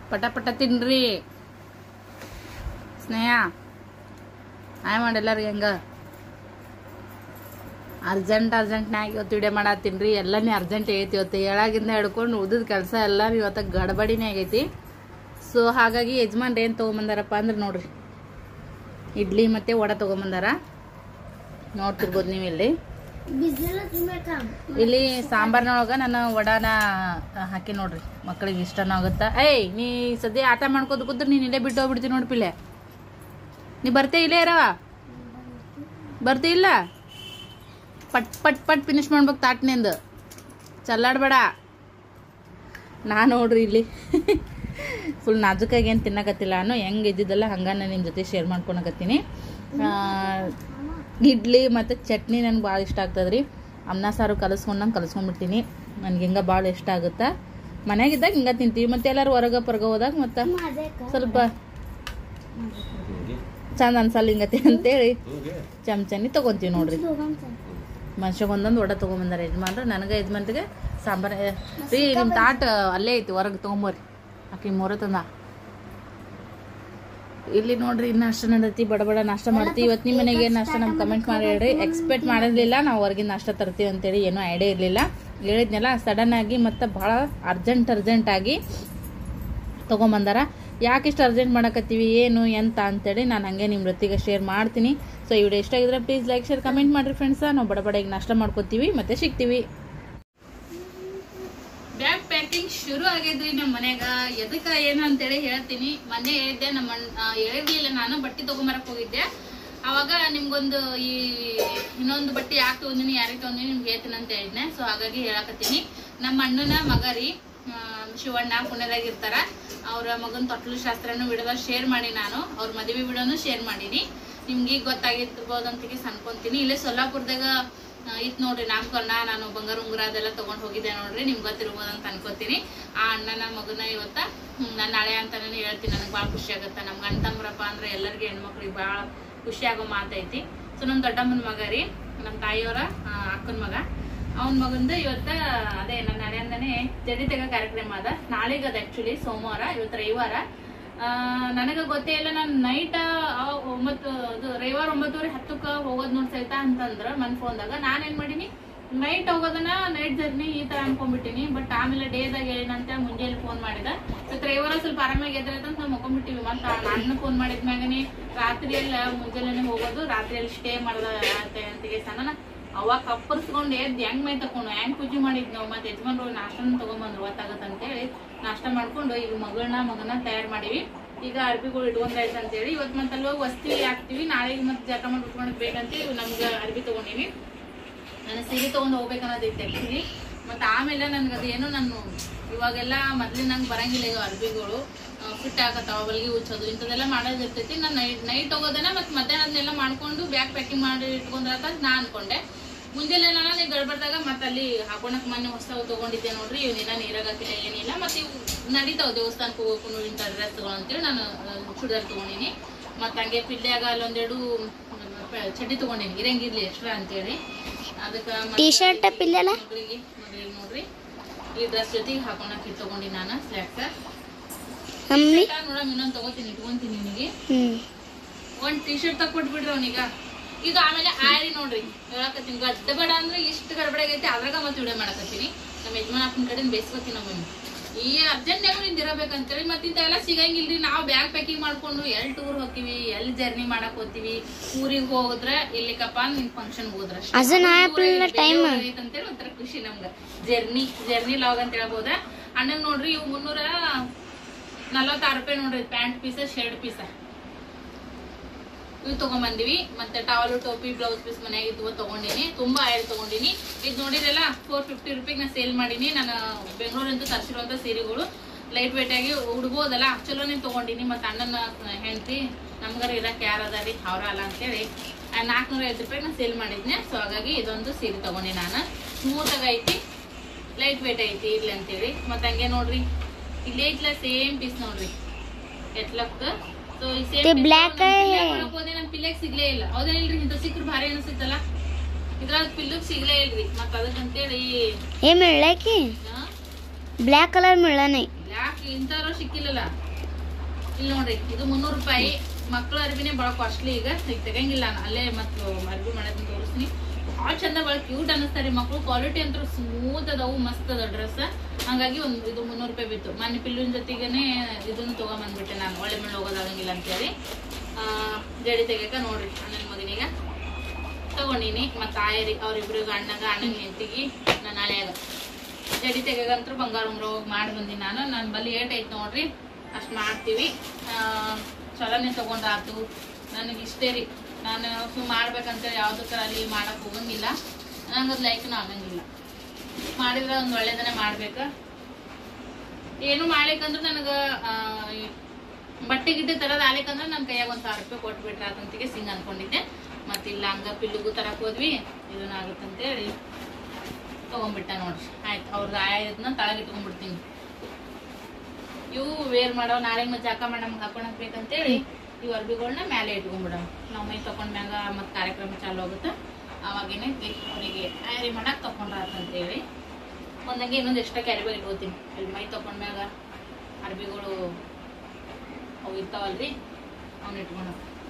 ಪಟ ಪಟ ತಿನ್ರಿ ಸ್ನೇಹ ಆಯ್ ಮಾಡಿ ಎಲ್ಲರಿಗೆ ಹೆಂಗ ಅರ್ಜೆಂಟ್ ಅರ್ಜೆಂಟ್ನಾಗ ಇವತ್ತು ವಿಡಿಯೋ ಮಾಡತ್ತೀನಿ ಎಲ್ಲನೇ ಅರ್ಜೆಂಟ್ ಆಗೈತಿ ಇವತ್ತು ಹೇಳಾಗಿಂದ ಹಿಡ್ಕೊಂಡು ಉಳಿದ ಕೆಲಸ ಎಲ್ಲ ಇವತ್ತು ಗಡಬಡಿನೇ ಆಗೈತಿ ಸೊ ಹಾಗಾಗಿ ಯಜಮಾನ್ರು ಏನು ತೊಗೊಂಬಂದಾರಪ್ಪ ಅಂದ್ರೆ ನೋಡ್ರಿ ಇಡ್ಲಿ ಮತ್ತು ವಡೆ ತೊಗೊಂಬಂದಾರ ನೋಡ್ತಿರ್ಬೋದು ನೀವು ಇಲ್ಲಿ ಇಲ್ಲಿ ಸಾಂಬಾರ್ನೊಳಗ ನಾನು ವಡಾನ ಹಾಕಿ ನೋಡ್ರಿ ಮಕ್ಕಳಿಗೆ ಇಷ್ಟನೂ ಆಗುತ್ತಾ ಏಯ್ ನೀ ಸದ್ಯ ಆಟ ಮಾಡ್ಕೋತ ಕೂತ್ರೆ ನೀನು ಇಲ್ಲೇ ಬಿಟ್ಟು ಹೋಗ್ಬಿಡ್ತೀನಿ ನೋಡಿ ಪಿಲೆ ನೀ ಬರ್ತೇ ಇಲ್ಲೇ ಇರವ ಬರ್ತೀ ಇಲ್ಲ ಪಟ್ ಪಟ್ ಪಟ್ ಫಿನಿಶ್ ಮಾಡ್ಬೇಕು ತಾಟ್ನಿಂದ ಚಲ್ಲಾಡ್ಬೇಡ ನಾ ನೋಡ್ರಿ ಇಲ್ಲಿ ಫುಲ್ ನಾಜುಕಾಗಿ ಏನು ತಿನ್ನಕತ್ತಿಲ್ಲ ನಾನು ಹೆಂಗೆ ಇದ್ದಿದ್ದಲ್ಲ ಹಂಗ ನಾನು ನಿಮ್ಮ ಜೊತೆ ಶೇರ್ ಮಾಡ್ಕೊಳಕತ್ತೀನಿ ಇಡ್ಲಿ ಮತ್ತು ಚಟ್ನಿ ನನಗೆ ಭಾಳ ಇಷ್ಟ ಆಗ್ತದೆ ರೀ ಅನ್ನ ಸಾರು ಕಲಸ್ಕೊಂಡು ನಂಗೆ ಕಲಸ್ಕೊಂಡ್ಬಿಡ್ತೀನಿ ನನಗೆ ಹಿಂಗೆ ಭಾಳ ಇಷ್ಟ ಆಗುತ್ತೆ ಮನ್ಯಾಗಿದ್ದಾಗ ಹಿಂಗೆ ತಿಂತೀವಿ ಮತ್ತು ಎಲ್ಲರೂ ಹೊರಗೆ ಪರಗ ಹೋದಾಗ ಮತ್ತು ಸ್ವಲ್ಪ ಚಂದ ಅನ್ಸಲ್ಲ ಹಿಂಗತಿ ಅಂತೇಳಿ ಚಮಚನಿ ತೊಗೊತೀವಿ ನೋಡ್ರಿ ಮನುಷ್ಯಗೆ ಒಂದೊಂದು ವಡೆ ತೊಗೊಂಬಂದಾರ ಯಜಮಾನ್ರು ನನಗೆ ಯಜಮಾನ್ರಿಗೆ ಸಾಂಬಾರು ರೀ ನಿಮ್ಮ ತಾಟ ಅಲ್ಲೇ ಐತಿ ಹೊರಗೆ ತೊಗೊಂಬರ್ರಿ ಆಕಿ ಮೂರ ತಂದ ಇಲ್ಲಿ ನೋಡ್ರಿ ಇನ್ನು ನಾಷ್ಟ ನಡತಿ ಬಡ ಬಡ ನಾಷ್ಟ ಮಾಡ್ತೀವಿ ಇವತ್ತು ನಿಮ್ಮ ಮನೆಗೆ ನಾಷ್ಟ ನಮ್ಗೆ ಕಮೆಂಟ್ ಮಾಡಿ ಹೇಳ್ರಿ ಎಕ್ಸ್ಪೆಕ್ಟ್ ಮಾಡಿರಲಿಲ್ಲ ನಾವು ಹೊರಗಿನ ನಾಷ್ಟ ತರ್ತೀವಿ ಅಂತೇಳಿ ಏನೂ ಐಡಿಯಾ ಇರಲಿಲ್ಲ ಹೇಳಿದ್ನೆಲ್ಲ ಸಡನ್ ಆಗಿ ಮತ್ತು ಭಾಳ ಅರ್ಜೆಂಟ್ ಅರ್ಜೆಂಟ್ ಆಗಿ ತೊಗೊಂಬಂದಾರ ಯಾಕೆ ಇಷ್ಟು ಅರ್ಜೆಂಟ್ ಮಾಡಕತ್ತೀವಿ ಏನು ಎಂತ ಅಂತೇಳಿ ನಾನು ಹಂಗೆ ನಿಮ್ಮ ಜೊತೆಗೆ ಶೇರ್ ಮಾಡ್ತೀನಿ ಸೊ ಈ ವಿಡಿಯೋ ಇಷ್ಟ ಆಗಿದ್ರೆ ಪ್ಲೀಸ್ ಲೈಕ್ ಶೇರ್ ಕಮೆಂಟ್ ಮಾಡಿರಿ ಫ್ರೆಂಡ್ಸ ನಾವು ಬಡ ಬಡ ಈಗ ನಾಷ್ಟ ಮಾಡ್ಕೋತೀವಿ ಮತ್ತೆ ಸಿಗ್ತೀವಿ ಬ್ಯಾಗ್ ಪ್ಯಾಕಿಂಗ್ ಶುರು ಆಗೈದ್ರಿ ನಮ್ಮ ಮನ್ಯಾಗ ಎದಕ್ಕ ಏನು ಅಂತೇಳಿ ಹೇಳ್ತೀನಿ ಮೊನ್ನೆ ಹೇಳಿದ್ದೆ ನಮ್ಮ ಅಣ್ಣ ಆ, ಹೇಳಿರ್ಲಿಲ್ಲ ನಾನು ಬಟ್ಟೆ ತಗೊಂಬರಕ್ ಹೋಗಿದ್ದೆ ಅವಾಗ ನಿಮ್ಗೊಂದು ಈ ಇನ್ನೊಂದು ಬಟ್ಟೆ ಯಾಕೆ ತಗೊಂಡಿನಿ ಯಾರಿಗೆ ತಗೊಂಡಿನಿ ನಿಮ್ಗೆ ಹೇಳ್ತೀನಿ ಅಂತ ಹೇಳಿದ್ನೆ ಸೊ ಹಾಗಾಗಿ ಹೇಳಕತ್ತೀನಿ ನಮ್ಮ ಅಣ್ಣನ ಮಗ ರೀ ಆ, ಶಿವಣ್ಣ ಪುಣ್ಯದಾಗ ಇರ್ತಾರ ಅವ್ರ ಮಗನ ತೊಟ್ಲು ಶಾಸ್ತ್ರನು ವಿಡಿಯೋದಾಗ ಶೇರ್ ಮಾಡಿ ನಾನು ಅವ್ರ ಮದುವೆ ವಿಡಿಯೋನು ಶೇರ್ ಮಾಡೀನಿ ನಿಮ್ಗೆ ಈಗ ಗೊತ್ತಾಗಿರ್ಬೋದು ಅಂತ ಅನ್ಕೊಂತೀನಿ ಇಲ್ಲೇ ಸೊಲ್ಲಾಪುರದಾಗ ಆ, ಇತ್ ನೋಡ್ರಿ ನಾಮಕರಣ ನಾನು ಬಂಗಾರ ಉಂಗುರ ಅದೆಲ್ಲ ತಗೊಂಡ್ ಹೋಗಿದ್ದೆ ನೋಡ್ರಿ ನಿಮ್ಗೆ ಗೊತ್ತಿರ್ಬೋದು ಅಂತ ಅನ್ಕೋತೀನಿ ಆ ಅಣ್ಣನ ಮಗನ ಇವತ್ತ ಹ್ಮ್, ನಾನ್ ನಾಳೆ ಅಂತಾನೆ ಹೇಳ್ತೀನಿ ನನಗೆ ಭಾಳ ಖುಷಿ ಆಗುತ್ತೆ ನಮ್ ಗಂಡ ತಮ್ಮರಪ್ಪ ಅಂದ್ರೆ ಎಲ್ಲರಿಗೆ ಹೆಣ್ಮಕ್ಳಿಗೆ ಭಾಳ ಖುಷಿ ಆಗೋ ಮಾತೈತಿ ಸೊ ನಮ್ ದೊಡ್ಡಮ್ಮನ ಮಗ ರೀ ನಮ್ಮ ತಾಯಿಯವರ ಅಕ್ಕನ ಮಗ ಅವನ ಮಗಂದು ಇವತ್ತ ಅದೇ ನನ್ನ ನಡೆಯಿಂದನೇ ಜಡಿ ತೆಗ ಕಾರ್ಯಕ್ರಮ ಅದ ನಾಳೆಗೆ ಅದ ಆಕ್ಚುಲಿ ಸೋಮವಾರ ಇವತ್ತು ರವಿವಾರ ಆ, ನನಗ ಗೊತ್ತೇ ಇಲ್ಲ ನಾನು ನೈಟ್ ಒಂಬತ್ತು ಅದು ರವಿವಾರ ಒಂಬತ್ತುವರೆ ಹತ್ತಕ್ಕ ಹೋಗೋದ್ ನೋಡ್ ಸಹಿತ ಅಂತಂದ್ರ ಮನ್ ಫೋನ್ದಾಗ ನಾನ್ ಏನ್ ಮಾಡೀನಿ ನೈಟ್ ಹೋಗೋದನ್ನ ನೈಟ್ ಜರ್ನಿ ಈ ತರ ಅನ್ಕೊಂಡ್ಬಿಟ್ಟಿನಿ ಬಟ್ ಆಮೇಲೆ ಡೇದಾಗ ಏನಂತ ಮುಂಜಾನೆ ಫೋನ್ ಮಾಡಿದ ಇವತ್ತು ರವಿವಾರ ಸ್ವಲ್ಪ ಆರಾಮಾಗಿ ಎದ್ರೈತೆ ಅಂತ ನಾವು ಮಕ್ಕೊಂಡ್ಬಿಟ್ಟಿವಿ ಮತ್ತ ನಾನು ಫೋನ್ ಮಾಡಿದ್ಮ್ಯಾಗನಿ ರಾತ್ರಿ ಎಲ್ಲ ಮುಂಜಾನೆ ಹೋಗೋದು ರಾತ್ರಿಯಲ್ಲಿ ಸ್ಟೇ ಮಾಡೋದ ಅಂತಿಗೆ ಸಣ್ಣ ಅವಾಗ ಕಪ್ಪರ್ಸ್ಕೊಂಡ್ ಎದ್ದು ಹೆಂಗ್ ಮೈ ತಕೊಂಡು ಹೆಂಗ್ ಪೂಜೆ ಮಾಡಿದ್ ನಾವು ಮತ್ತೆ ಯಜಮಾನ್ರು ನಾಷ್ಟನ ತಗೊಂಬಂದ್ರು ಗೊತ್ತಾಗತ್ತ ಅಂತೇಳಿ ನಾಷ್ಟ ಮಾಡ್ಕೊಂಡು ಈಗ ಮಗಳನ್ನ ಮಗನ ತಯಾರು ಮಾಡೀವಿ ಈಗ ಅರ್ಬಿಗಳು ಇಟ್ಕೊಂಡಾಯ್ತು ಅಂತೇಳಿ ಇವತ್ತು ಮತ್ತೆ ಅಲ್ಲಿ ಹೋಗಿ ವಸ್ತಿ ಹಾಕ್ತಿವಿ ನಾಳೆಗೆ ಮತ್ತೆ ಜಕ ಮಾಡಿ ಉಟ್ಕೊಳಕ್ ಬೇಕಂತೇಳಿ ನಮ್ಗೆ ಅರ್ಬಿ ತಗೊಂಡಿವಿ ನಾನು ಸೀರೆ ತಗೊಂಡು ಹೋಗ್ಬೇಕನ್ನೋದೈತೆ ಆಕ್ಚುಲಿ ಮತ್ತೆ ಆಮೇಲೆ ನನ್ಗೆ ಅದೇನೋ ನಾನು ಇವಾಗೆಲ್ಲ ಮೊದ್ಲಿನ ನಂಗೆ ಬರಂಗಿಲ್ಲ ಈಗ ಅರ್ಬಿಗಳು ಫಿಟ್ ಆಗತ್ತಾವ ಹೊಲಿಗೆ ಉಚ್ಚೋದು ಇಂಥದ್ದೆಲ್ಲ ಮಾಡೋದು ಇರ್ತೈತಿ ನಾನು ನೈಟ್ ನೈಟ್ ಹೋಗೋದನ್ನ ಮತ್ತೆ ಮಧ್ಯಾಹ್ನ ಅದನ್ನೆಲ್ಲ ಮಾಡ್ಕೊಂಡು ಬ್ಯಾಗ್ ಪ್ಯಾಕಿಂಗ್ ಮಾಡಿ ಇಟ್ಕೊಂಡ್ರತ ನಾ ಅನ್ಕೊಂಡೆ ಮುಂಜಾನೆ ನಾನು ಗಡ್ಬಡ್ದಾಗ ಮತ್ತೆ ಅಲ್ಲಿ ಹಾಕೊಳಕ್ ಮೊನ್ನೆ ಹೊಸವು ತಗೊಂಡಿದ್ದೆ ನೋಡ್ರಿ ಇವನ್ನೆಲ್ಲ ನೀರಾಗ ಹಾಕಿಲ್ಲ ಏನಿಲ್ಲ ಮತ್ತೆ ಇವು ನಡೀತಾವ ದೇವಸ್ಥಾನಕ್ಕೆ ಹೋಗ್ಕೊಂಡು ಇಂಥ ಡ್ರೆಸ್ಗಳು ಅಂತೇಳಿ ನಾನು ಚೂಡಿದಾರ್ ತಗೊಂಡಿನಿ ಮತ್ತೆ ಹಂಗೆ ಪಿಲ್ಲ್ಯಾಗ ಅಲ್ಲೊಂದೆರಡು ಪ- ಚಡ್ಡಿ ತಗೊಂಡಿನಿ ಇರಂಗಿರ್ಲಿ ಎಕ್ಸ್ಟ್ರಾ ಅಂತೇಳಿ ಅದಕ್ಕೆ T-shirt ಪಿಲ್ಲೆಲ್ಲ? ಮಗಳಿಗೆ ಮಗಳಿಗೆ ನೋಡ್ರಿ ಈ ಡ್ರೆಸ್ ಜೊತೆಗೆ ಹಾಕೊಳಕ್ ಇದು ತಗೊಂಡಿ ನಾನು ಸ್ಲ್ಯಾಕ್ಸ್ ಮಮ್ಮಿ ನೋಡಮ್ ಇನ್ನೊಂದು ತಗೋತೀನಿ ಇಟ್ಕೊಂತೀನಿ ನಿನಗೆ ಹ್ಮ್ ಒಂದ್ ಟಿ ಶರ್ಟ್ ತಕ್ಕೊಟ್ಬಿಡ್ರಿ ಅವನೀಗ ಈಗ ಆಮೇಲೆ ಆಯ್ರಿ ನೋಡ್ರಿ ಹೇಳಕತ್ತೀನಿ ಗಡ್ಡ ಬೇಡ ಅಂದ್ರೆ ಇಷ್ಟು ಗಡ್ಬಡ ಆಗೈತಿ ಅದ್ರಾಗ ಮತ್ತೆ ವಿಡಿಯೋ ಮಾಡಕತ್ತೀನಿ ನಮ್ಮ ಯಜಮಾನ್ ಅಪ್ಪನ ಕಡೆ ಬೇಸ್ಕೊತೀನಿ ನಮ್ಮ ಈ ಅರ್ಜೆಂಟ್ನಾಗ ನಿಂದ ಇರಬೇಕಂತೇಳಿ ಮತ್ತೆ ಇಂಥವೆಲ್ಲ ಸಿಗಂಗಿಲ್ರಿ ನಾವು ಬ್ಯಾಗ್ ಪ್ಯಾಕಿಂಗ್ ಮಾಡ್ಕೊಂಡು ಎಲ್ಲಿ ಟೂರ್ ಹೋಗ್ತೀವಿ ಎಲ್ಲಿ ಜರ್ನಿ ಮಾಡಕ್ ಹೋಗ್ತೀವಿ ಊರಿಗೆ ಹೋದ್ರ ಇಲ್ಲಿಕಪ್ಪ ನಿನ್ ಫಂಕ್ಷನ್ ಹೋದ್ರ ಅಷ್ಟೇ. ಅದನ್ನ ಆ್ಯಪಲ್ನ time. ಅಂತೇಳಿ ಒಂಥರ ಖುಷಿ ನಮ್ಗ ಜರ್ನಿ ಜರ್ನಿ ಲಾಗ್ ಅಂತ ಹೇಳ್ಬೋದ ಅಣ್ಣಗ್ ನೋಡ್ರಿ ಇವು ಮುನ್ನೂರ ನಲವತ್ತಾರು ರೂಪಾಯಿ ನೋಡ್ರಿ ಪ್ಯಾಂಟ್ ಪೀಸ ಶರ್ಟ್ ಪೀಸ ಇವು ತಗೊಂಬಂದಿವಿ ಮತ್ತೆ ಟವಲ್ ಟೋಪಿ ಬ್ಲೌಸ್ ಪೀಸ್ ಮನ್ಯಾಗ ಇದ್ವು ತಗೊಂಡಿನಿ ತುಂಬಾ ಆಯ್ಲ್ ತಗೊಂಡಿನಿ ಇದು ನೋಡಿರಲ್ಲ ಫೋರ್ ಫಿಫ್ಟಿ ರುಪೀಗೆ ನಾ ಸೇಲ್ ಮಾಡೀನಿ ನಾನು ಬೆಂಗಳೂರಿಂದ ತರಿಸಿರುವಂತ ಸೀರೆಗಳು ಲೈಟ್ ವೇಟ್ ಆಗಿ ಉಡ್ಬೋದಲ್ಲ ಚಲೋನೇ ತಗೊಂಡಿನಿ ಮತ್ತೆ ಅಣ್ಣನ ಹೆಂಡತಿ ನಮ್ಗಾರ ಇರಕ್ಕೆ ಯಾರು ಅದಾರಿ ಅವ್ರ ಅಲ್ಲ ಅಂತೇಳಿ ನಾಲ್ಕುನೂರ ಐವತ್ತು ರೂಪಾಯಿ ನಾ ಸೇಲ್ ಮಾಡಿದ್ನೆ ಸೊ ಹಾಗಾಗಿ ಇದೊಂದು ಸೀರೆ ತಗೊಂಡಿ ನಾನು ಸ್ಮೂತ್ ಆಗಿ ಐತಿ ಲೈಟ್ ವೇಟ್ ಐತಿ ಇಲ್ಲಿ ಅಂತೇಳಿ ಮತ್ತೆ ಹಂಗೆ ನೋಡ್ರಿ ಇಲ್ಲೇ ಐತ್ಲ ಸೇಮ್ ಪೀಸ್ ನೋಡ್ರಿ ಎಟ್ಲಕ್ ಸೊ ಈ ते ಸೇಮ್ black है। ಹೋದೆ ನಮ್ ಪಿಲ್ಲೆಗ್ ಸಿಗ್ಲೇ ಇಲ್ಲ ಹೌದೇ ಇಲ್ರಿ ಇಂಥ ಸಿಕ್ಕ್ರು ಭಾರಿ ಅನಿಸಿತ್ತಲ್ಲ ಇದ್ರಾಗ ಪಿಲ್ಲುಗ್ ಸಿಗ್ಲೇ ಇಲ್ರಿ ಮತ್ತ ಅದಕ್ಕಂತೇಳಿ हे मिळलंय की ब्लॅक कलर मिळला नाही ಬ್ಲ್ಯಾಕ್ ಯಾಕೆ ಇಂಥವ್ರು ಸಿಕ್ಕಿಲ್ಲಲ್ಲ ಇಲ್ಲಿ ನೋಡ್ರಿ ಇದು ಮುನ್ನೂರು ರೂಪಾಯಿ ಮಕ್ಳ ಅರ್ಬಿನೇ ಭಾಳ ಕಾಸ್ಟ್ಲಿ ಈಗ ಈಗ ತೆಗಂಗಿಲ್ಲ ನಾನು ಅಲ್ಲೇ ಮತ್ತು ಅರ್ಬಿ ಮಾಡೋದನ್ನ ತೋರಿಸ್ತೀನಿ ಭಾಳ ಚಂದ ಭಾಳ ಕ್ಯೂಟ್ ಅನ್ನಿಸ್ತಾರೆ ಮಕ್ಳು ಕ್ವಾಲಿಟಿ ಅಂತೂ ಸ್ಮೂತ್ ಅದಾವು ಮಸ್ತ್ ಅದ ಡ್ರೆಸ್ ಹಂಗಾಗಿ ಒಂದು ಇದು ಮುನ್ನೂರು ರೂಪಾಯಿ ಬಿತ್ತು ಮನೆ ಪಿಲ್ಲುನ್ ಜೊತೆಗೇನೆ ಇದನ್ನು ತೊಗೊಂಬಂದ್ಬಿಟ್ಟೆ ನಾನು ಒಳ್ಳೆ ಮೇಲೆ ಹೋಗೋದಾಗಂಗಿಲ್ಲ ಅಂತೇಳಿ ಆ, ಜಡಿ ತೆಗಿಯಕ ನೋಡ್ರಿ ಅಣ್ಣನ ಮಗನಿಗೆ ತಗೊಂಡಿನಿ ಮತ್ತು ಆಯರಿ ಅವ್ರಿಬ್ರಿಗೆ ಅಣ್ಣಗ ಅಣ್ಣನ ಹೆಂಡತಿಗೆ ನನ್ನ ಹಳೆಯಾಗ ಜಡಿ ತೆಗೆಗಂತೂ ಬಂಗಾರ ಉಂಗ್ರ ಹೋಗಿ ಮಾಡಿ ಬಂದೀನಿ ನಾನು ನನ್ನ ಬಲ್ಲಿ ಏಟ್ ಐತೆ ನೋಡ್ರಿ ಅಷ್ಟು ಮಾಡ್ತೀವಿ ಆ, ಚಲನೆ ತಗೊಂಡಾತು ನನಗೆ ಇಷ್ಟೇ ರೀ ನಾನು ಸುಮ್ಮನೆ ಮಾಡ್ಬೇಕಂತೇಳಿ ಯಾವುದಕ್ಕೆ ಅಲ್ಲಿ ಮಾಡಕ್ಕೆ ಹೋಗಂಗಿಲ್ಲ ನಂಗೆ ಅದು ಲೈಕ್ನು ಆಗಂಗಿಲ್ಲ ಮಾಡಿದ್ರೆ ಒಂದು ಒಳ್ಳೇದನ್ನೇ ಮಾಡ್ಬೇಕು ಏನು ಮಾಡ್ಲಿಕ್ಕಂದ್ರೆ ನನಗೆ ಬಟ್ಟೆ ಗಿಟ್ಟೆ ತರೋದು ಆಲಿಕ್ಕಂದ್ರೆ ನನ್ನ ಕೈಯಾಗ ಒಂದು ಸಾವಿರ ರೂಪಾಯಿ ಕೊಟ್ಬಿಟ್ರೆ ಅದಂತಿಗೆ ಸಿಂಗ್ ಅನ್ಕೊಂಡಿದ್ದೆ ಮತ್ತಿಲ್ಲ ಹಂಗ ಪಿಲ್ಲಿಗೂ ತರಕ್ ಹೋದ್ವಿ ಇದನ್ನ ಆಗುತ್ತಂತೇಳಿ ತಗೊಂಡ್ಬಿಟ್ಟ ನೋಡ್ರಿ ಆಯ್ತು ಅವ್ರದ್ದು ಆಯದನ್ನ ತಳಗೆ ಇಟ್ಕೊಂಡ್ಬಿಡ್ತೀನಿ ಇವು ವೇರ್ ಮಾಡೋ ನಾಳೆ ಮತ್ತೆ ಜಾಕ ಮಾಡಿ ನಮ್ಗೆ ಹಾಕೊಳಕ್ ಬೇಕಂತೇಳಿ ಇವು ಅರ್ಬಿಗಳನ್ನ ಮೇಲೆ ಇಟ್ಕೊಂಡ್ಬಿಡೋ ನಾವು ಮೈ ತಕೊಂಡ್ಮ್ಯಾಗ ಮತ್ತೆ ಕಾರ್ಯಕ್ರಮ ಚಾಲು ಆಗುತ್ತೆ ಅವಾಗೇನೆ ಅವರಿಗೆ ಆಯರಿ ಮಾಡಕ್ ತಕೊಂಡ್ರಾತಂತೇಳಿ ಒಂದಂಗೆ ಇನ್ನೊಂದು ಎಕ್ಸ್ಟ್ರಾ ಕ್ಯಾರಿ ಬ್ಯಾಗ್ ಇಟ್ಕೋತೀನಿ ಅಲ್ಲಿ ಮೈ ತಕೊಂಡ್ಮ್ಯಾಗ ಅರ್ಬಿಗಳು ಅವು ಇರ್ತಾವಲ್ರಿ ಅವ್ನ ಇಟ್ಕೊಂಡು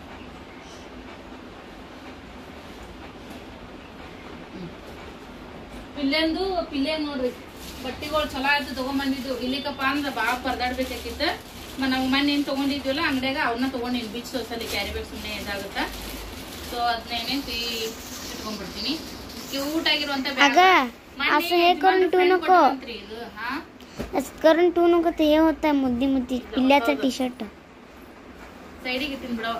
ಪಿಲ್ಲೆಂದು ಪಿಲ್ಲೆ ನೋಡ್ರಿ ಬಟ್ಟಿಗಳು ಚಲೋ ಆಯ್ತು ತಗೊಂಬಂದಿದ್ದು ಇಲ್ಲಿಕಪ್ಪ ಅಂದ್ರೆ ಭಾಳ ಪರದಾಡ್ಬೇಕಾಗಿತ್ತ ನಾವು ಮೊನ್ನೆ ಏನ್ ತಗೊಂಡಿದ್ವಲ್ಲ ಅಂಗಡ್ಯಾಗ ಅವನ್ನ ತಗೊಂಡಿನಿ ಬೀಚ್ ಸೋಸಲ್ಲಿ ಕ್ಯಾರಿ ಬ್ಯಾಗ್ ಸುಮ್ಮನೆ ಇದಾಗುತ್ತ ಸೊ ಅದನ್ನೇನೆ ಇಟ್ಕೊಂಡ್ಬಿಡ್ತೀನಿ ಕ್ಯೂಟ್ ಆಗಿರುವಂತ ಅಗ, असं हे करून ठेवू नको. ಇದು ಹಾ असं करून ठेवू नको ते हे होत आहे मुद्दी मुद्दी पिल्ल्याचा टी शर्ट ಸೈಡಿಗೆ ಇಟ್ಟಿನ ಬಿಡೋ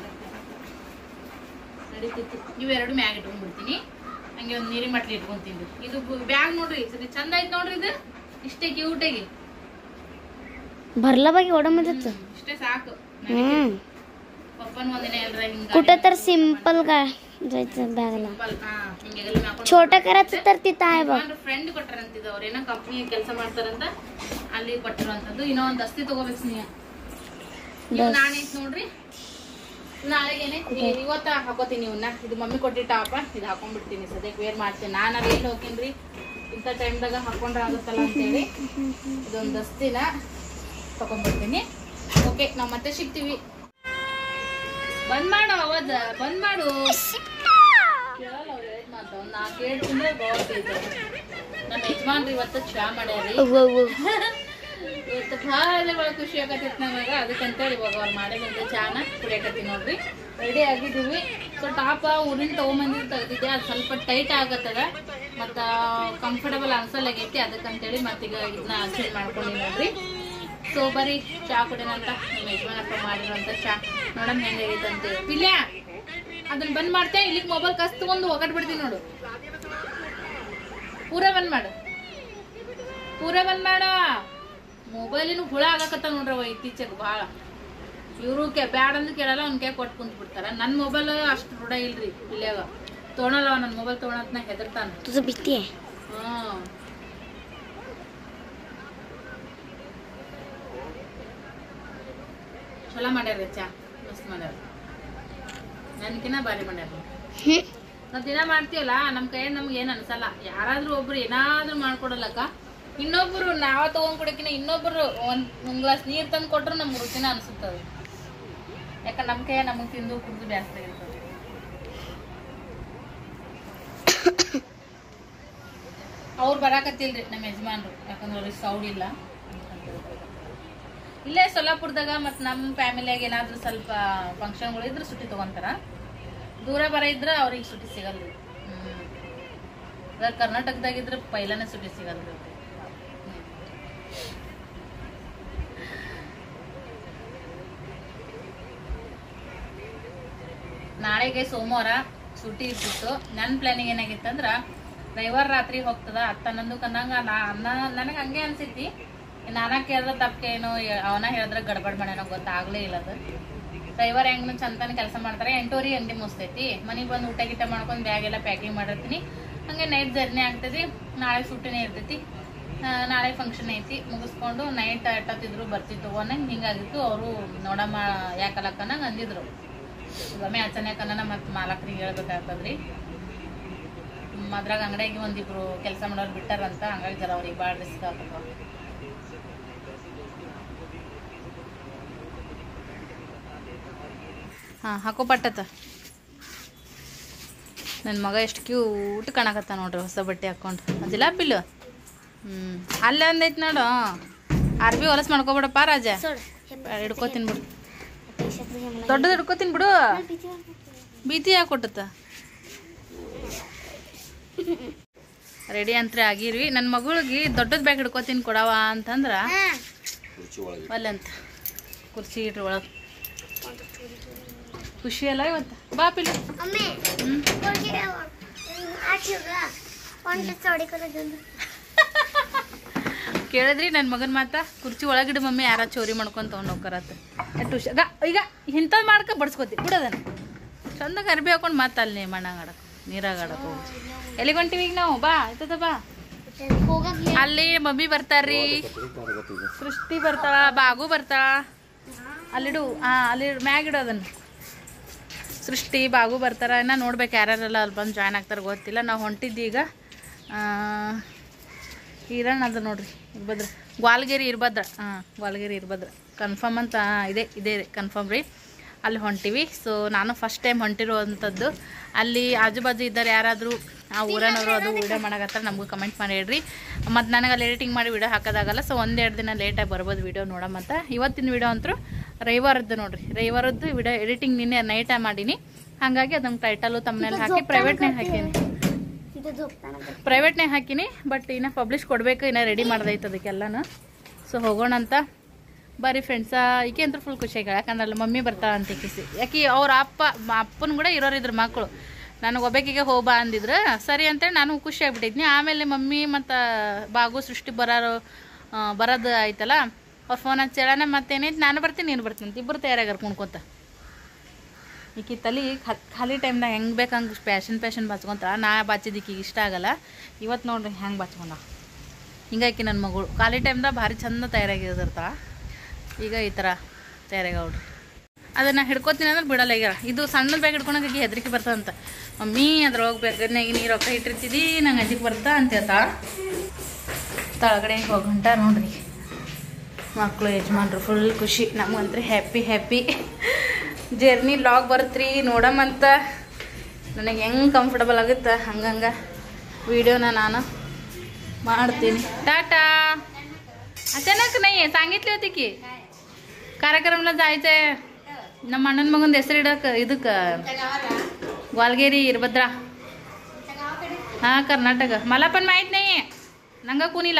ನಡೀತಿತ್ತು ಇವೆರಡು ಮ್ಯಾಗ ಇಟ್ಕೊಂಡ್ಬಿಡ್ತೀನಿ ಹಂಗೆ ಒಂದು ನೀರಿನ ಮಟ್ಲಿ ಇಟ್ಕೊಂತೀನಿ ಇದು ಬ್ಯಾಗ್ ನೋಡ್ರಿ ಸರಿ ಚಂದ ಐತ್ ನೋಡ್ರಿ ಇದು ಇಷ್ಟೇ ಕ್ಯೂಟಾಗಿ भरला बाकी एवढं मध्येच ಇಷ್ಟೇ ಸಾಕು हम्म ಪಪ್ಪನ ಒಂದಿನ ಎಲ್ರ ಹಿಂಗ कुठं तर सिम्पल का जायचं बॅगला ಹಿಂಗೆಲ್ಲ ಹಾಕೊಂಡು छोटं करायचं तर तिथं आहे बघ ಫ್ರೆಂಡ್ ಕೊಟ್ಟಾರಂತಿದ್ದು ಅವ್ರ ಏನೋ ಕಂಪ್ನಿ ಕೆಲಸ ಮಾಡ್ತಾರಂತ ಅಲ್ಲಿ ಕೊಟ್ಟಿರುವಂತದ್ದು ಇನ್ನೂ ಒಂದ್ ದಸ್ತಿ ತಗೋಬೇಕು ನೀ ಇವು ನಾನೈತ್ ನೋಡ್ರಿ ನಾಳೆಗೇನೆ ಇ- ಇವತ್ತ ಹಾಕೋತೀನಿ ಇವನ್ನ ಇದು ಮಮ್ಮಿ ಕೊಟ್ಟಿಟ್ಟ ಟಾಪ ಇದು ಹಾಕೊಂಡ್ಬಿಡ್ತೀನಿ ಸದ್ಯಕ್ಕೆ ವೇರ್ ಮಾಡ್ತೀನಿ ನಾನು ಅಲ್ಲಿ ಎಲ್ಲಿ ಹೋಗ್ತೀನಿ ಇಂಥ ಟೈಮ್ದಾಗ ಹಾಕೊಂಡ್ರೆ ಆಗುತ್ತಲ್ಲ ಅಂತೇಳಿ ಇದೊಂದು ದಸ್ತಿನ ತಗೊಂಡ್ಬಿಡ್ತೀನಿ ಓಕೆ ನಾವು ಮತ್ತೆ ಸಿಗ್ತೀವಿ ಬಂದ್ ಮಾಡು ಅವದ ಬಂದ್ ಮಾಡು ಕೇಳಲ್ಲ ಅವ್ರು ಹೇಳಿದ್ ಮಾತು ನಾ ಕೇಳ್ತಿಂದ್ರೆ ಗೋವಾಗ್ತಿದ್ದೆ ನಮ್ಮ ಯಜಮಾನ್ರು ಇವತ್ತು ಚಾ ಮಾಡ್ಯಾರಿ ಅವ್ವ, ಅವ್ವ. ಇವತ್ತು ಭಾಳ ಭಾಳ ಖುಷಿ ಆಗತ್ತೈತಿ ನಮಗ ಅದಕ್ಕಂತೇಳಿ ಇವಾಗ ಅವ್ರು ಮಾಡಿದಂತ ಚಾನ ಕುಡಿಯಕತ್ತೀನಿ ನೋಡ್ರಿ ರೆಡಿ ಆಗಿದ್ದೀವಿ ಸೊ ಟಾಪ ಊರಿನ ತಗೊಂಬಂದಿದ್ದು ತೆಗ್ದಿದ್ದೆ ಅದು ಸ್ವಲ್ಪ ಟೈಟ್ ಆಗತ್ತದ ಮತ್ತು ಕಂಫರ್ಟಬಲ್ ಅನ್ಸಲ್ಲಾಗೈತಿ ಅದಕ್ಕಂತೇಳಿ ಮತ್ತೀಗ ಇದನ್ನ ಚೇಂಜ್ ಮಾಡ್ಕೊಂಡಿನಿ ನೋಡ್ರಿ ಸೊ ಬರೀ ಚಾ ಕುಡಿನಂತ ನಮ್ಮ ಯಜಮಾನಪ್ಪ ಮಾಡಿರೋಂಥ ಚಾ ನೋಡಮ್ ಹೆಂಗಾಗೈತೆ ಅಂತೇಳಿ ಪಿಲ್ಯ ಅದನ್ನ ಬಂದ್ ಮಾಡ್ತೇ ಇಲ್ಲಿಗೆ ಮೊಬೈಲ್ ಕಸ್ ತಗೊಂಡು ಒಗಟ್ ಬಿಡ್ತೀನಿ ನೋಡು ಪೂರ ಬಂದ್ ಮಾಡು ಪೂರ ಬಂದ್ ಮಾಡ ಮೊಬೈಲಿನ ಹುಳ ಆಗಕತ್ತ ನೋಡ್ರವ ಇತ್ತೀಚೆಗೆ ಭಾಳ ಇವರು ಕೆ ಬ್ಯಾಡ ಅಂದ್ರೆ ಕೇಳಲ್ಲ ಅವ್ನ ಕೈ ಕೊಟ್ಟು ಕುಂತ್ ಬಿಡ್ತಾರ ನನ್ನ ಮೊಬೈಲ್ ಅಷ್ಟು ರೂಢ ಇಲ್ರಿ ಇಲ್ಲೇವ ತೊಗೊಳಲ್ಲ ನನ್ನ ಮೊಬೈಲ್ ತೊಗೊಳತ್ನ ಹೆದರ್ತಾನ तुझं भीती आहे ಹ್ಮ್ ಚಲೋ ಮಾಡ್ಯಾರ ಚಾ ಮಸ್ತ್ ಮಾಡ್ಯಾರ ನನ್ಕಿನ್ನ ಭಾರಿ ಮಾಡ್ಯಾರ हम्म. ನಾವ್ ದಿನ ಮಾಡ್ತೀವಲ್ಲ ನಮ್ ಕೈ ನಮ್ಗೆ ಏನ್ ಅನ್ಸಲ್ಲ ಯಾರಾದ್ರೂ ಒಬ್ರು ಏನಾದ್ರೂ ಮಾಡ್ಕೊಡಲ್ಲಕ್ಕ ಇನ್ನೊಬ್ರು ನಾವ ತಗೊಂಡ್ ಕೊಡಕಿನ ಇನ್ನೊಬ್ರು ಒಂದ್ ಒಂದ್ ಗ್ಲಾಸ್ ನೀರ್ ತಂದ್ ಕೊಟ್ರು ನಮ್ಗೆ ರುಚಿನ ಅನ್ಸುತ್ತದ ಯಾಕ ನಮ್ ಕೈ ನಮಗ್ ತಿಂದು ಕುಡ್ದು ಜಾಸ್ತಿ ಆಗಿರ್ತದೆ ಅವ್ರು ಬರಾಕತ್ತಿಲ್ರಿ ನಮ್ಮ ಯಜಮಾನ್ರು ಯಾಕಂದ್ರೆ ಅವ್ರಿಗೆ ಸೌಡ್ ಇಲ್ಲ ಇಲ್ಲೇ ಸೊಲ್ಲಾಪುರದಾಗ ಮತ್ ನಮ್ಮ ಫ್ಯಾಮಿಲಿಯಾಗ ಏನಾದ್ರೂ ಸ್ವಲ್ಪ ಫಂಕ್ಷನ್ಗಳು ಇದ್ರೆ ಸುಟ್ಟಿ ತಗೊಂತಾರ ದೂರ ಬರ ಇದ್ರ ಅವ್ರಿಗೆ ಸುಟ್ಟಿ ಸಿಗಲ್ರಿ ಹ್ಮ್ ಇವಾಗ ಕರ್ನಾಟಕದಾಗಿದ್ರೆ ಪೈಲಾನೆ ಸುಟ್ಟಿ ಸಿಗಲ್ರಿ ಹ್ಮ್. ನಾಳೆಗೆ ಸೋಮವಾರ ಸುಟ್ಟಿ ಇರ್ತಿತ್ತು ನನ್ನ ಪ್ಲಾನಿಂಗ್ ಏನಾಗಿತ್ತಂದ್ರ ರವಿವಾರ ರಾತ್ರಿ ಹೋಗ್ತದ ಹತ್ತ ಹನ್ನೊಂದು ಕನ್ನಂಗ ನಾ ಅನ್ನ ನನಗೆ ಹಂಗೆ ಅನ್ಸೈತಿ ನಾನ ಕೇಳಿದ್ರೆ ತಪ್ಪೇನು ಅವನ ಹೇಳಿದ್ರೆ ಗಡ್ಬಡ್ ಮಾಡ್ಯಾನ ಗೊತ್ತಾಗ್ಲೇ ಇಲ್ಲ ಅದು ರವಿವಾರ ಹೆಂಗ್ ಚಂತನ ಕೆಲಸ ಮಾಡ್ತಾರೆ ಎಂಟೂವರೆ ಅಂಗಡಿ ಮುಸ್ತೈತಿ ಮನೆಗೆ ಬಂದು ಊಟ ಗಿಟ ಮಾಡ್ಕೊಂಡು ಬ್ಯಾಗ್ ಎಲ್ಲ ಪ್ಯಾಕಿಂಗ್ ಮಾಡಿರ್ತೀನಿ ಹಂಗೆ ನೈಟ್ ಜರ್ನಿ ಆಗ್ತೈತಿ ನಾಳೆ ಸುಟ್ಟಿನೇ ಇರ್ತೈತಿ ಆ, ನಾಳೆ ಫಂಕ್ಷನ್ ಐತಿ ಮುಗಿಸ್ಕೊಂಡು ನೈಟ್ ಎಟ್ಟತ್ತಿದ್ರು ಬರ್ತಿತ್ತು ಅನ್ನಂಗೆ ಹಿಂಗಾಗಿತ್ತು ಅವರು ನೋಡಮ್ಮ ಯಾಕಲಕ್ಕನಂಗೆ ಅಂದಿದ್ರು ಒಮ್ಮೆ ಅಚಾನಕನ ಮತ್ತು ಮಾಲಕ್ರಿಗೆ ಹೇಳ್ಬೇಕಾಗ್ತದ್ರಿ ಮ್, ಅದ್ರಾಗ ಅಂಗಡಿಯಾಗಿ ಒಂದಿಬ್ರು ಕೆಲಸ ಮಾಡೋರು ಬಿಟ್ಟಾರಂತ ಹಂಗಾಗಿ ಜರ ಅವ್ರಿಗೆ ಭಾಳ ರಿಸ್ಕ್ ಆಗ್ತದ ಹಾಂ ಹಾಕೋ ಪಟ್ಟತ್ತ ನನ್ನ ಮಗ ಎಷ್ಟು ಕ್ಯೂಟ್ ಕಾಣಕತ್ತ ನೋಡ್ರಿ ಹೊಸ ಬಟ್ಟೆ ಹಾಕ್ಕೊಂಡು ಅದಿಲ್ಲ ಪಿಲ್ಲು ಹ್ಞೂ ಅಲ್ಲೇ ಒಂದೈತೆ ನೋಡು ಅರ್ಬಿ ಹೊಲಸು ಮಾಡ್ಕೊಬಿಡಪ್ಪ ರಾಜ ಹಿಡ್ಕೋತೀನಿ ಬಿಡು ದೊಡ್ಡದು ಹಿಡ್ಕೋತೀನಿ ಬಿಡು ಭೀತಿ ಯಾಕೆ ಕೊಟ್ಟತ್ತ ರೆಡಿ ಅಂತ್ರಿ ಆಗಿರ್ವಿ ನನ್ನ ಮಗಳಿಗೆ ದೊಡ್ಡದು ಬ್ಯಾಗ್ ಹಿಡ್ಕೋತೀನಿ ಕೊಡವ ಅಂತಂದ್ರೆ ಅಲ್ಲಂತ ಕುರ್ಚಿ ಇಟ್ರಿ ಒಳಗೆ ಖುಷಿ ಅಲ್ಲ ಇವತ್ತು ಬಾ ಪಿಲ್ಲ ಅಮ್ಮೆ ಹ್ಞೂ ಆಚೆಗ ಒಂದು ಚೌಡಿ ಕೊಡೋದು ಕೇಳಿದ್ರಿ ನನ್ನ ಮಗನ ಮಾತ ಕುರ್ಚಿ ಒಳಗಿಡ ಮಮ್ಮಿ ಯಾರ ಚೋರಿ ಮಾಡ್ಕೊಂಡು ತೊಗೊಂಡು ಹೋಗ್ಕರತ್ತ ಟುಷ ಗ ಈಗ ಇಂಥದ್ದು ಮಾಡ್ಕೊ ಬಡ್ಸ್ಕೊತಿ ಬಿಡೋದನ್ನ ಚಂದಾಗ ಅರ್ಬಿ ಹಾಕೊಂಡು ಮತ್ತೆ ಅಲ್ಲಿ ಮಣ್ಣಾಗ ಆಡಕ್ಕೆ ನೀರಾಗ ಆಡಕ್ಕೆ ಹೋಗಿ ಎಲ್ಲಿಗೆ ಹೊಂಟಿವಿ ಈಗ ನಾವು ಬಾ ಆಯ್ತದ ಬಾ ಹೋಗಕ್ಕೆ ಅಲ್ಲಿ ಮಮ್ಮಿ ಬರ್ತಾರ್ರಿ ಸೃಷ್ಟಿ ಬರ್ತಾಳ ಬಾಗು ಬರ್ತಾಳ ಅಲ್ಲಿಡು ಹಾಂ ಅಲ್ಲಿ ಮ್ಯಾಗ ಇಡು ಅದನ್ನು ಸೃಷ್ಟಿ ಬಾಗು ಬರ್ತಾರ ಇನ್ನು ನೋಡ್ಬೇಕು ಯಾರ್ಯಾರೆಲ್ಲ ಅಲ್ಲಿ ಬಂದು ಜಾಯ್ನ್ ಆಗ್ತಾರೆ ಗೊತ್ತಿಲ್ಲ ನಾವು ಹೊಂಟಿದ್ದು ಈಗ ಆ, ಹಿರಣ್ ಅದ ನೋಡ್ರಿ ಇರ್ಭದ್ರ ಗ್ವಾಲ್ಗೇರಿ ಇರ್ಭದ್ರ ಹಾಂ ಗ್ವಾಲ್ಗೇರಿ ಇರ್ಭದ್ರ ಕನ್ಫರ್ಮ್ ಅಂತ ಆ, ಇದೆ ಇದೆ ಕನ್ಫರ್ಮ್ ರೀ ಅಲ್ಲಿ ಹೊಂಟಿವಿ ಸೊ ನಾನು ಫಸ್ಟ್ ಟೈಮ್ ಹೊಂಟಿರುವಂಥದ್ದು ಅಲ್ಲಿ ಆಜು ಬಾಜು ಇದ್ದಾರೆ ಯಾರಾದರೂ ಆ ಊರನವರು ಅದು ವಿಡಿಯೋ ಮಾಡಕತ್ತಾರ ನಮಗೂ ಕಮೆಂಟ್ ಮಾಡಿ ಹೇಳ್ರಿ ಮತ್ತು ನನಗೆ ಅಲ್ಲಿ ಎಡಿಟಿಂಗ್ ಮಾಡಿ ವಿಡಿಯೋ ಹಾಕೋದಾಗಲ್ಲ ಸೊ ಒಂದೆರಡು ದಿನ ಲೇಟಾಗಿ ಬರ್ಬೋದು ವಿಡಿಯೋ ನೋಡಮಂತ ಇವತ್ತಿನ ವಿಡಿಯೋ ಅಂತೂ ರವಿವಾರದ್ದು ನೋಡ್ರಿ ರವಿವಾರದ್ದು ವಿಡಿಯೋ ಎಡಿಟಿಂಗ್ ನಿನ್ನೆ ನೈಟೇ ಮಾಡೀನಿ ಹಾಗಾಗಿ ಅದನ್ನು ಟೈಟಲು ತಮ್ಮನೇಲಿ ಹಾಕಿ ಪ್ರೈವೇಟ್ನಾಗ ಹಾಕೀನಿ ಇದು ಜೋಗ್ತಾನ ಪ್ರೈವೇಟ್ನಾಗ ಹಾಕಿನಿ ಬಟ್ ಇನ್ನು ಪಬ್ಲಿಷ್ ಕೊಡಬೇಕು ಇನ್ನು ರೆಡಿ ಮಾಡ್ದೈತೆ ಅದಕ್ಕೆಲ್ಲನೂ ಸೊ ಹೋಗೋಣ ಅಂತ ಬರ್ರಿ ಫ್ರೆಂಡ್ಸ ಈಕೆ ಅಂತೂ ಫುಲ್ ಖುಷಿ ಆಗ್ಯಾಳ ಯಾಕಂದ್ರೆ ಅಲ್ಲಿ ಮಮ್ಮಿ ಬರ್ತಾಳ ಅಂತ ಕಿಸಿ ಯಾಕೆ ಅವ್ರ ಅಪ್ಪ ಅಪ್ಪನ ಕೂಡ ಇರೋರಿದ್ರು ಮಕ್ಕಳು ನನಗೆ ಒಬ್ಬಾಕಿಗೆ ಹೋಗ್ಬಾ ಅಂದಿದ್ರು ಸರಿ ಅಂತೇಳಿ ನಾನು ಖುಷಿ ಆಗ್ಬಿಟ್ಟಿದ್ನಿ ಆಮೇಲೆ ಮಮ್ಮಿ ಮತ್ತು ಬಾಗು ಸೃಷ್ಟಿ ಬರೋರು ಆ, ಬರೋದು ಆಯ್ತಲ್ಲ ಅವ್ರ ಫೋನ್ ಹಚ್ಚೇಳನ ಮತ್ತೇನೈತೆ ನಾನು ಬರ್ತೀನಿ ನೀನು ಬರ್ತೀನಿ ಅಂತ ಇಬ್ಬರು ತಯಾರಾಗಾರ ಕುಣ್ಕೊತ ಈಕಿ ತಲೆ ಖ- ಖಾಲಿ ಟೈಮ್ದಾಗ ಹೆಂಗೆ ಬೇಕು ಹಂಗೆ ಪ್ಯಾಶನ್ ಪ್ಯಾಶನ್ ಬಚ್ಕೊಂತ ನಾ ಬಾಚಿದ್ದು ಈಕಿಗೆ ಇಷ್ಟ ಆಗಲ್ಲ ಇವತ್ತು ನೋಡ್ರಿ ಹೆಂಗೆ ಬಚ್ಕೊಂಡ ಹಿಂಗಾಗಿ ನನ್ನ ಮಗಳು ಖಾಲಿ ಟೈಮ್ದಾಗ ಭಾರಿ ಚಂದ ತಯಾರಾಗಿರ್ತಾಳ ಈಗ ಈ ಥರ ತಯಾರಾಗವ್ರಿ ಅದನ್ನು ಹಿಡ್ಕೋತೀನಿ ಅಂದ್ರೆ ಬಿಡಲ್ಲ ಈಗ ಇದು ಸಣ್ಣ ಬ್ಯಾಗ್ ಹಿಡ್ಕೊಳಕ್ಕೆ ಹೆದರಿಕೆ ಬರ್ತದಂತ ಮಮ್ಮಿ ಅದ್ರೊಳಗೆ ಬೇಗನಾಗಿ ನೀರು ರೊಕ್ಕ ಇಟ್ಟಿರ್ತಿದ್ದಿ ನಂಗೆ ಅಜ್ಜಿಗೆ ಬರ್ತಾ ಅಂತ ಹೇಳ್ತಾ ತಳಗಡೆ ಹೋಗಂಟ ನೋಡ್ರಿ ಮಕ್ಕಳು ಯಜಮಾನ್ರು ಫುಲ್ ಖುಷಿ ನಮಗಂದ್ರೆ ಹ್ಯಾಪಿ ಹ್ಯಾಪಿ ಜರ್ನಿ ಲಾಗ್ ಬರ್ತ್ರಿ ನೋಡಮಂತ ನನಗೆ ಹೆಂಗೆ ಕಂಫರ್ಟಬಲ್ ಆಗುತ್ತೆ ಹಂಗಂಗೆ ವಿಡಿಯೋನ ನಾನು ಮಾಡ್ತೀನಿ टाटा अचानक नाही आहे सांगितली होती की कार्यक्रमला जायचंय ನಮ್ಮ ಅಣ್ಣನ ಮಗಂದು ಹೆಸರು ಇಡಕ್ಕೆ ಇದಕ್ಕೆ ग्वालगेरी इरभद्रा हां कर्नाटक मला पण माहीत नाही आहे ನಂಗೆ ಕೂನಿಲ್ಲ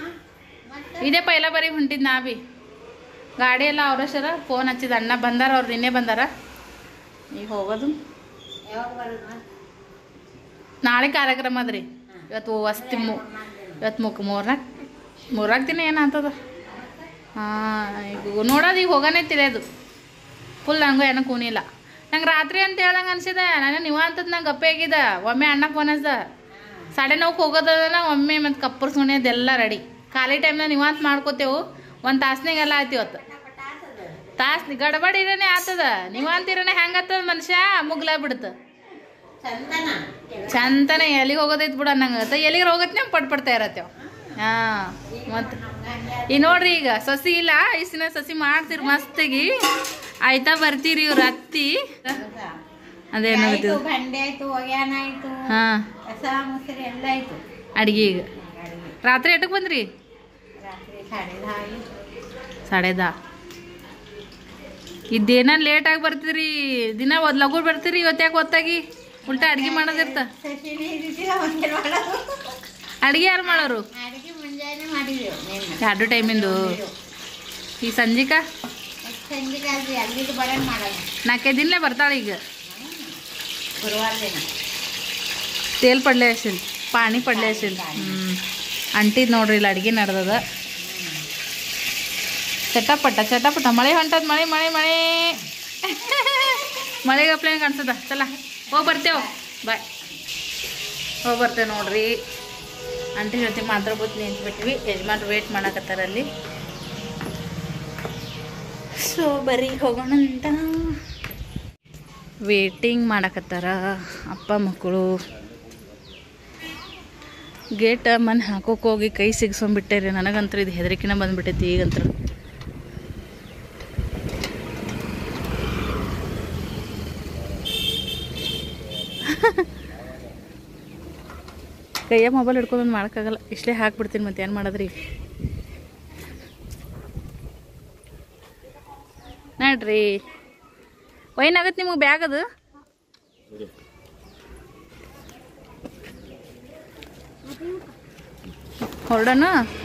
ಇದೇ ಪೈಲ ಬರೀ ಹೊಂಟಿದ್ ನಾ ಬಿ ಗಾಡಿ ಎಲ್ಲ ಅವ್ರ ಸರ ಫೋನ್ ಹಚ್ಚಿದ ಅಣ್ಣ ಬಂದಾರ ಅವ್ರು ನಿನ್ನೆ ಬಂದಾರ ಈಗ ಹೋಗೋದು ನಾಳೆ ಕಾರ್ಯಕ್ರಮ ಅದ್ರಿ ಇವತ್ತು ವಸ್ತಿ ಮು ಇವತ್ತು ಮುಕ್ ಮೂರ್ನಾಲ್ಕು ಮೂರ್ನಾಲ್ಕು ದಿನ ಏನಾಗ್ತದ ಹಾಂ ಈಗ ನೋಡೋದು ಈಗ ಹೋಗೋನೇ ತಿಳಿಯೋದು ಫುಲ್ ನಂಗೂ ಏನೋ ಕೂನಿಲ್ಲ ನಂಗೆ ರಾತ್ರಿ ಅಂತ ಹೇಳ್ದಂಗೆ ಅನ್ಸಿದೆ ನಾನು ನೀವು ಅಂತದ್ ನಂಗೆ ಗಪ್ಪೆ ಆಗಿದ ಒಮ್ಮೆ ಅಣ್ಣ ಫೋನ್ ಹಚ್ದ ಸಾಡೆ ನೋವು ಹೋಗೋದಲ್ಲ ಒಮ್ಮೆ ಮತ್ತು ಕಪ್ಪರ್ ಸುಣಿಯೋದೆಲ್ಲ ರೆಡಿ ಖಾಲಿ ಟೈಮ್ನಾಗ ನೀವು ಅಂತ ಮಾಡ್ಕೋತೇವು ಒಂದು ತಾಸ್ನಾಗೆಲ್ಲ ಆಯ್ತು ಇವತ್ತು ತಾಸ್ ಗಡಬಡಿ ಇರೋನೇ ಆತದ ನೀವು ಅಂತಿರೋನೆ ಹೆಂಗೆ ಆತದ ಮನುಷ್ಯ ಮುಗ್ಲಾ ಬಿಡ್ತ ಚಂತನ ಎಲ್ಲಿಗೆ ಹೋಗೋದೈತ್ ಬಿಡ ನಂಗೆ ಎಲ್ಲಿಗೆ ಹೋಗತ್ನೆ ಪಟ್ ಪಡ್ತಾ ಇರತ್ತೇವ್ ಹಾಂ ಮತ್ತೆ ಈ ನೋಡ್ರಿ ಈಗ ಸಸಿ ಇಲ್ಲ ಇಸಿನ ಸಸಿ ಮಾಡ್ತೀರಿ ಮಸ್ತಿಗಿ ಆಯ್ತಾ ಬರ್ತೀರಿ ಇವ್ರ ಅತ್ತಿ ಅದೇನಾಗುತ್ತೆ ಬಂಡೆ ಆಯ್ತು ಒಗ್ಯಾನ ಆಯ್ತು ಹಾಂ ಕಸ ಮೊಸರು ಎಲ್ಲ ಆಯ್ತು ಅಡ್ಗೆ ಈಗ ರಾತ್ರಿ ಎಟ್ಟಕ್ಕೆ ಬಂದ್ರಿ ರಾತ್ರಿ ಸಾಡೆ ಹಾಯಿ ಸಾಡೆ ದಾ ಇದೇನ ಲೇಟಾಗಿ ಬರ್ತೀರಿ ದಿನ ಒದ್ ಲಘು ಬರ್ತೀರಿ ಇವತ್ತು ಯಾಕೆ ಹೊತ್ತಾಗಿ ಉಲ್ಟಾ ಅಡ್ಗೆ ಮಾಡೋದಿರ್ತ ಸಸಿನೇ ಇದ್ದಿದ್ದಿಲ್ಲ ಒಂದೇ ಮಾಡೋದು ಅಡ್ಗೆ ಯಾರು ಮಾಡೋರು ಅಡಿಗೆ ಮುಂಜಾನೆ ಮಾಡಿದೆವು ನಿನ್ನೆ ಎರಡು ಟೈಮಿಂದು ಈ ಸಂಜಿಕ ಸಂಜೆಗೆ ಅದು ಅಲ್ಲಿಗೆ ಬರೋಣ ಮಾಡೋಣ ನಾಲ್ಕೈದು ದಿನಲೇ ಬರ್ತಾಳೆ ಈಗ ಗುರುವಾರ ದಿನ ತೇಲ್ ಪಡ್ಲೆ ಹಸಿಲ್ ಪಾಣಿ ಪಡ್ಲೆ ಹಸಿಲ್ ಹ್ಞೂ ಅಂಟಿದ್ ನೋಡ್ರಿ ಇಲ್ಲಿ ಅಡ್ಗೆ ನಡ್ದದ ಚಟಪಟ ಚಟಪಟ ಮಳೆ ಹೊಂಟದ ಮಳೆ ಮಳೆ ಮಳೆ ಮಳೆಗಪ್ಲೆ ಕಾಣಿಸ್ತದ ಚಲ ಹೋಗಿ ಬರ್ತೇವೆ ಬಾಯ್ ಹೋಗಿ ಬರ್ತೇವೆ ನೋಡ್ರಿ ಅಂಟಿ ಜೊತೆ ಮಾತಾಡ್ಬೋದು ನಿಂತ್ಬಿಟ್ವಿ ಯಜಮಾನ್ರು ವೇಟ್ ಮಾಡಕತ್ತಾರ ಅಲ್ಲಿ ಸೊ ಬರೀ ಹೋಗೋಣ ಅಂತ ವೇಟಿಂಗ್ ಮಾಡಕತ್ತಾರ ಅಪ್ಪ ಮಕ್ಕಳು ಗೇಟ್ ಮನೆ ಹಾಕೋಕೆ ಹೋಗಿ ಕೈ ಸಿಗಿಸ್ಕೊಂಡ್ಬಿಟ್ಟೆ ರೀ ನನಗಂತೂ ಇದು ಹೆದರಿಕೆನ ಬಂದ್ಬಿಟ್ಟೈತಿ ಈಗಂತೂ ಕೈಯ ಮೊಬೈಲ್ ಹಿಡ್ಕೊಂಡು ಮಾಡೋಕ್ಕಾಗಲ್ಲ ಇಷ್ಟೇ ಹಾಕ್ಬಿಡ್ತೀನಿ ಮತ್ತೆ ಏನು ಮಾಡೋದ್ರಿ ನೋಡ್ರಿ ಏನಾಗತ್ತೆ ನಿಮಗೆ ಬ್ಯಾಗ್ ಅದು ಹೊರಡೋಣ